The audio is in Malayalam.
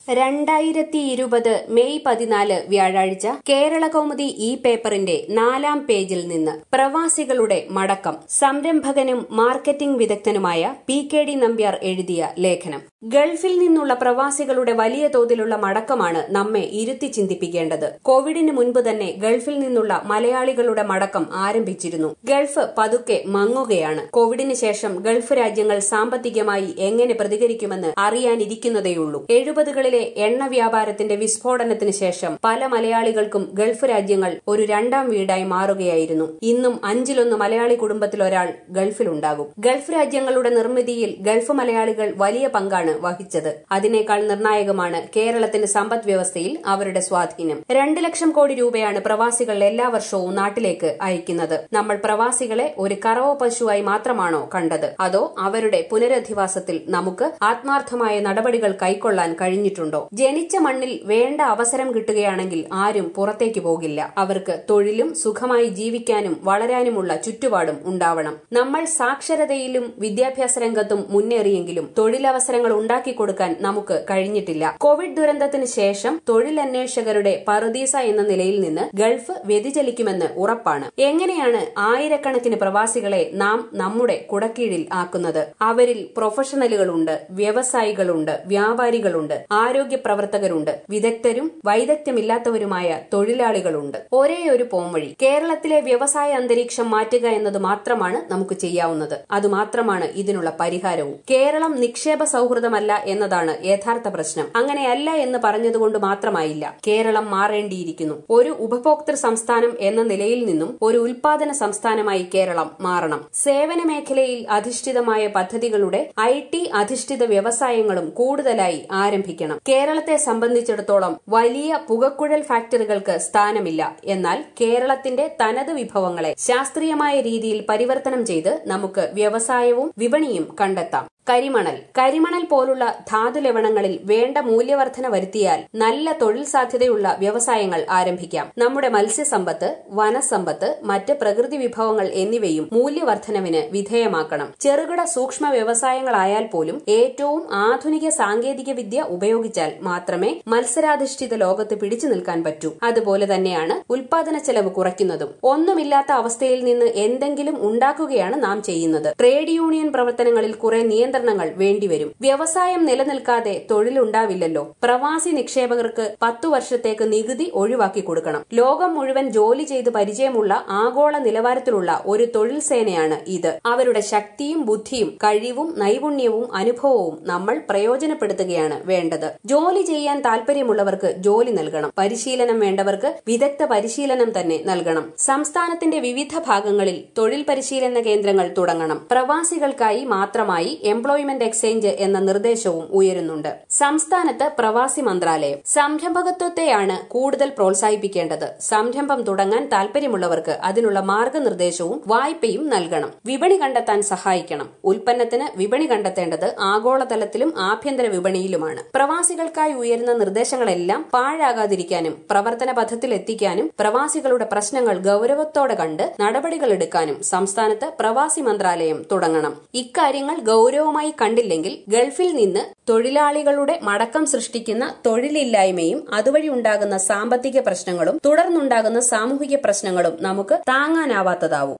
രണ്ടായിരത്തി ഇരുപത് മെയ് പതിനാല് വ്യാഴാഴ്ച കേരള കൗമുദി ഈ പേപ്പറിന്റെ നാലാം പേജിൽ നിന്ന് പ്രവാസികളുടെ മടക്കം സംരംഭകനും മാർക്കറ്റിംഗ് വിദഗ്ധനുമായ പി കെ ഡി നമ്പ്യാർ എഴുതിയ ലേഖനം ഗൾഫിൽ നിന്നുള്ള പ്രവാസികളുടെ വലിയ തോതിലുള്ള മടക്കമാണ് നമ്മെ ഇരുത്തി ചിന്തിപ്പിക്കേണ്ടത് കോവിഡിന് മുൻപ് തന്നെ ഗൾഫിൽ നിന്നുള്ള മലയാളികളുടെ മടക്കം ആരംഭിച്ചിരുന്നു ഗൾഫ് പതുക്കെ മങ്ങുകയാണ് കോവിഡിന് ശേഷം ഗൾഫ് രാജ്യങ്ങൾ സാമ്പത്തികമായി എങ്ങനെ പ്രതികരിക്കുമെന്ന് അറിയാനിരിക്കുന്നതേയുള്ളൂ എഴുപതുകളിലെ എണ്ണ വ്യാപാരത്തിന്റെ വിസ്ഫോടനത്തിന് ശേഷം പല മലയാളികൾക്കും ഗൾഫ് രാജ്യങ്ങൾ ഒരു രണ്ടാം വീടായി മാറുകയായിരുന്നു ഇന്നും അഞ്ചിലൊന്ന് മലയാളി കുടുംബത്തിലൊരാൾ ഗൾഫിലുണ്ടാകും ഗൾഫ് രാജ്യങ്ങളുടെ നിർമ്മിതിയിൽ ഗൾഫ് മലയാളികൾ വലിയ പങ്കാണ് വഹിച്ചത് അതിനേക്കാൾ നിർണായകമാണ് കേരളത്തിന്റെ സമ്പദ് വ്യവസ്ഥയിൽ അവരുടെ സ്വാധീനം രണ്ട് ലക്ഷം കോടി രൂപയാണ് പ്രവാസികൾ എല്ലാ വർഷവും നാട്ടിലേക്ക് അയക്കുന്നത് നമ്മൾ പ്രവാസികളെ ഒരു കറവ പശുവായി മാത്രമാണോ കണ്ടത് അതോ അവരുടെ പുനരധിവാസത്തിൽ നമുക്ക് ആത്മാർത്ഥമായ നടപടികൾ കൈക്കൊള്ളാൻ കഴിഞ്ഞിട്ടുണ്ടോ ജനിച്ച മണ്ണിൽ വേണ്ട അവസരം കിട്ടുകയാണെങ്കിൽ ആരും പുറത്തേക്ക് പോകില്ല അവർക്ക് തൊഴിലും സുഖമായി ജീവിക്കാനും വളരാനുമുള്ള ചുറ്റുപാടും ഉണ്ടാവണം നമ്മൾ സാക്ഷരതയിലും വിദ്യാഭ്യാസ രംഗത്തും മുന്നേറിയെങ്കിലും തൊഴിലവസരങ്ങൾ ഉണ്ടാക്കി കൊടുക്കാൻ നമുക്ക് കഴിഞ്ഞിട്ടില്ല കോവിഡ് ദുരന്തത്തിന് ശേഷം തൊഴിലന്വേഷകരുടെ പറുദീസ എന്ന നിലയിൽ നിന്ന് ഗൾഫ് വ്യതിചലിക്കുമെന്ന് ഉറപ്പാണ് എങ്ങനെയാണ് ആയിരക്കണക്കിന് പ്രവാസികളെ നാം നമ്മുടെ കുടക്കീഴിൽ ആക്കുന്നത് അവരിൽ പ്രൊഫഷണലുകളുണ്ട് വ്യവസായികളുണ്ട് വ്യാപാരികളുണ്ട് ആരോഗ്യ പ്രവർത്തകരുണ്ട് വിദഗ്ധരും വൈദഗ്ധ്യമില്ലാത്തവരുമായ തൊഴിലാളികളുണ്ട് ഒരേ ഒരു പോംവഴി കേരളത്തിലെ വ്യവസായ അന്തരീക്ഷം മാറ്റുക എന്നത് മാത്രമാണ് നമുക്ക് ചെയ്യാവുന്നത് അതുമാത്രമാണ് ഇതിനുള്ള പരിഹാരവും കേരളം നിക്ഷേപ സൗഹൃദമല്ല എന്നതാണ് യഥാർത്ഥ പ്രശ്നം അങ്ങനെയല്ല എന്ന് പറഞ്ഞതുകൊണ്ട് മാത്രമായില്ല കേരളം മാറേണ്ടിയിരിക്കുന്നു ഒരു ഉപഭോക്തൃ സംസ്ഥാനം എന്ന നിലയിൽ നിന്നും ഒരു ഉൽപാദന സംസ്ഥാനമായി കേരളം മാറണം സേവന മേഖലയിൽ അധിഷ്ഠിതമായ പദ്ധതികളുടെ ഐ ടി അധിഷ്ഠിത വ്യവസായങ്ങളും കൂടുതലായി ആരംഭിക്കണം കേരളത്തെ സംബന്ധിച്ചിടത്തോളം വലിയ പുകക്കുഴൽ ഫാക്ടറികൾക്ക് സ്ഥാനമില്ല എന്നാൽ കേരളത്തിന്റെ തനത് വിഭവങ്ങളെ ശാസ്ത്രീയമായ രീതിയിൽ പരിവർത്തനം ചെയ്ത് നമുക്ക് വ്യവസായവും വിപണിയും കണ്ടെത്താം കരിമണൽ കരിമണൽ പോലുള്ള ധാതു ലവണങ്ങളിൽ വേണ്ട മൂല്യവർധന വരുത്തിയാൽ നല്ല തൊഴിൽ സാധ്യതയുള്ള വ്യവസായങ്ങൾ ആരംഭിക്കാം നമ്മുടെ മത്സ്യസമ്പത്ത് വനസമ്പത്ത് മറ്റ് പ്രകൃതി വിഭവങ്ങൾ എന്നിവയും മൂല്യവർധനവിന് വിധേയമാക്കണം ചെറുകിട സൂക്ഷ്മ വ്യവസായങ്ങളായാൽ പോലും ഏറ്റവും ആധുനിക സാങ്കേതിക വിദ്യ ഉപയോഗിച്ചാൽ മാത്രമേ മത്സരാധിഷ്ഠിത ലോകത്ത് പിടിച്ചു നിൽക്കാൻ പറ്റൂ അതുപോലെ തന്നെയാണ് ഉൽപാദന ചെലവ് കുറയ്ക്കുന്നതും ഒന്നുമില്ലാത്ത അവസ്ഥയിൽ നിന്ന് എന്തെങ്കിലും ഉണ്ടാക്കുകയാണ് നാം ചെയ്യുന്നത് ട്രേഡ് യൂണിയൻ പ്രവർത്തനങ്ങളിൽ കുറെ നിയന്ത്രണം നിയന്ത്രണങ്ങൾ വേണ്ടിവരും വ്യവസായം നിലനിൽക്കാതെ തൊഴിലുണ്ടാവില്ലല്ലോ പ്രവാസി നിക്ഷേപകർക്ക് പത്തു വർഷത്തേക്ക് നികുതി ഒഴിവാക്കി കൊടുക്കണം ലോകം മുഴുവൻ ജോലി ചെയ്ത് പരിചയമുള്ള ആഗോള നിലവാരത്തിലുള്ള ഒരു തൊഴിൽ സേനയാണ് ഇത് അവരുടെ ശക്തിയും ബുദ്ധിയും കഴിവും നൈപുണ്യവും അനുഭവവും നമ്മൾ പ്രയോജനപ്പെടുത്തുകയാണ് വേണ്ടത് ജോലി ചെയ്യാൻ താൽപര്യമുള്ളവർക്ക് ജോലി നൽകണം പരിശീലനം വേണ്ടവർക്ക് വിദഗ്ധ പരിശീലനം തന്നെ നൽകണം സംസ്ഥാനത്തിന്റെ വിവിധ ഭാഗങ്ങളിൽ തൊഴിൽ പരിശീലന കേന്ദ്രങ്ങൾ തുടങ്ങണം പ്രവാസികൾക്കായി മാത്രമായി എംപ്ലോയ്മെന്റ് എക്സ്ചേഞ്ച് എന്ന നിർദ്ദേശവും ഉയരുന്നുണ്ട് സംസ്ഥാനത്ത് പ്രവാസി മന്ത്രാലയം സംരംഭകത്വത്തെയാണ് കൂടുതൽ പ്രോത്സാഹിപ്പിക്കേണ്ടത് സംരംഭം തുടങ്ങാൻ താൽപര്യമുള്ളവർക്ക് അതിനുള്ള മാർഗനിർദ്ദേശവും വായ്പയും നൽകണം വിപണി കണ്ടെത്താൻ സഹായിക്കണം ഉൽപ്പന്നത്തിന് വിപണി കണ്ടെത്തേണ്ടത് ആഗോളതലത്തിലും ആഭ്യന്തര വിപണിയിലുമാണ് പ്രവാസികൾക്കായി ഉയരുന്ന നിർദ്ദേശങ്ങളെല്ലാം പാഴാകാതിരിക്കാനും പ്രവർത്തന പഥത്തിൽ എത്തിക്കാനും പ്രവാസികളുടെ പ്രശ്നങ്ങൾ ഗൌരവത്തോടെ കണ്ട് നടപടികൾ എടുക്കാനും സംസ്ഥാനത്ത് പ്രവാസി മന്ത്രാലയം തുടങ്ങണം ഇക്കാര്യങ്ങൾ ഗൌരവമായി കണ്ടില്ലെങ്കിൽ ഗൾഫിൽ നിന്ന് തൊഴിലാളികളുടെ മടക്കം സൃഷ്ടിക്കുന്ന തൊഴിലില്ലായ്മയും അതുവഴി ഉണ്ടാകുന്ന സാമ്പത്തിക പ്രശ്നങ്ങളും തുടർന്നുണ്ടാകുന്ന സാമൂഹിക പ്രശ്നങ്ങളും നമുക്ക് താങ്ങാനാവാത്തതാവും